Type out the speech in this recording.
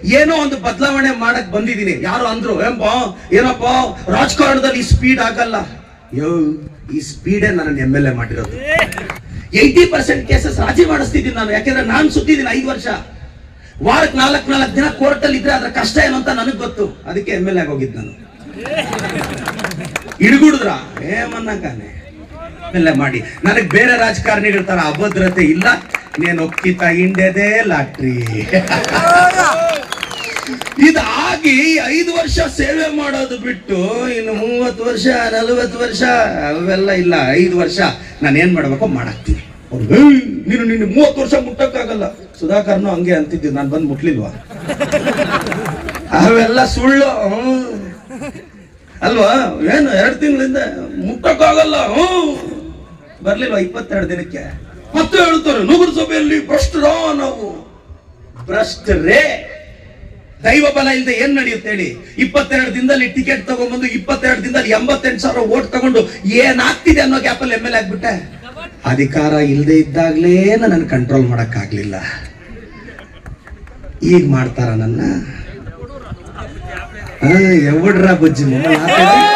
ಏನೋ ಒಂದು ಬದಲಾವಣೆ ಮಾಡಕ್ ಬಂದಿದ್ದೀನಿ ಯಾರು ಅಂದ್ರು ಏಂಪ ಏನಪ್ಪ ರಾಜಕಾರಣದಲ್ಲಿ ಸ್ಪೀಡ್ ಆಗಲ್ಲ ಯೋ ಈ ಸ್ಪೀಡೇ ನನ್ನ ಎಮ್ ಎಲ್ ಎ ಮಾಡಿರೋದು ಏಯ್ಟಿ ಪರ್ಸೆಂಟ್ ಕೇಸಸ್ ರಾಜಿ ಮಾಡಿಸ್ತಿದ್ದೀನಿ ನಾನು ಯಾಕೆಂದ್ರೆ ನಾನು ಸುತ್ತಿದ್ದೀನಿ ಐದು ವರ್ಷ ವಾರಕ್ಕೆ ನಾಲ್ಕು ನಾಲ್ಕು ದಿನ ಕೋರ್ಟಲ್ಲಿ ಇದ್ರೆ ಅದ್ರ ಕಷ್ಟ ಏನು ಅಂತ ನನಗೆ ಗೊತ್ತು ಅದಕ್ಕೆ ಎಮ್ ಎಲ್ ಎ ಹೋಗಿದ್ದು ನಾನು ಹಿಡ್ಗುಡಿದ್ರ ಏಮನ್ನಂಗಾನೆ ಎಲ್ಲ ಮಾಡಿ ನನಗೆ ಬೇರೆ ರಾಜಕಾರಣಿಗಳ ತರ ಅಭದ್ರತೆ ಇಲ್ಲ ನೀನು ಒಕ್ಕಿತ ಹಿಂಡೆದೇ ಲಾಟ್ರಿ ಇದಾಗಿ ಐದು ವರ್ಷ ಸೇವೆ ಮಾಡೋದು ಬಿಟ್ಟು ಇನ್ನು ಮೂವತ್ತು ವರ್ಷ ನಲವತ್ತು ವರ್ಷ ಅವೆಲ್ಲ ಇಲ್ಲ ಐದು ವರ್ಷ ನಾನು ಏನ್ ಮಾಡ್ಬೇಕು ಮಾಡಾಕ್ತೀನಿ ಅವ್ರು, "ಏಯ್, ನೀನು ನಿನ್ನ ಮೂವತ್ತು ವರ್ಷ ಮುಟ್ಟಕ್ಕಾಗಲ್ಲ ಸುಧಾಕರ್ನು ಹಂಗೆ ಅಂತಿದ್ದೆ ನಾನು ಬಂದು ಮುಟ್ಲಿಲ್ವಾ ಅವೆಲ್ಲ ಸುಳ್ಳು ಹ್ಮ್. ಅಲ್ವಾ ಏನು ಎರಡು ತಿಂಗಳಿಂದ ಮುಟ್ಟಕ್ಕಾಗಲ್ಲ ಹ್ಮ್ ಬರ್ಲಿಲ್ವಾ ಇಪ್ಪತ್ತೆರಡು ದಿನಕ್ಕೆ ಮತ್ತೆ ಹೇಳ್ತಾರೆ ನಗರಸಭೆಯಲ್ಲಿ ಭ್ರಷ್ಟರ ನಾವು ಭ್ರಷ್ಟರೇ ದೈವ ಬಲ ಇಲ್ಲದೆ ಏನ್ ನಡೆಯುತ್ತೆ ಹೇಳಿ ಇಪ್ಪತ್ತೆರಡು ದಿನದಲ್ಲಿ ಟಿಕೆಟ್ ತಗೊಂಡ್ಬಂದು ಇಪ್ಪತ್ತೆರಡು ದಿನದಲ್ಲಿ ಎಂಬತ್ತೆಂಟು ಸಾವಿರ ಓಟ್ ತಗೊಂಡು ಏನಾಗ್ತಿದೆ ಅನ್ನೋ ಗ್ಯಾಪಲ್ಲಿ ಎಮ್ ಎಲ್ ಆಗ್ಬಿಟ್ಟೆ ಅಧಿಕಾರ ಇಲ್ಲದೆ ಇದ್ದಾಗ್ಲೇ ನನ್ನ ಕಂಟ್ರೋಲ್ ಮಾಡಕ್ ಆಗ್ಲಿಲ್ಲ ಈಗ ಮಾಡ್ತಾರ ನನ್ನ ಎವಡ್ರ ಬಜ್ಜಿ ಮಮ್ಮ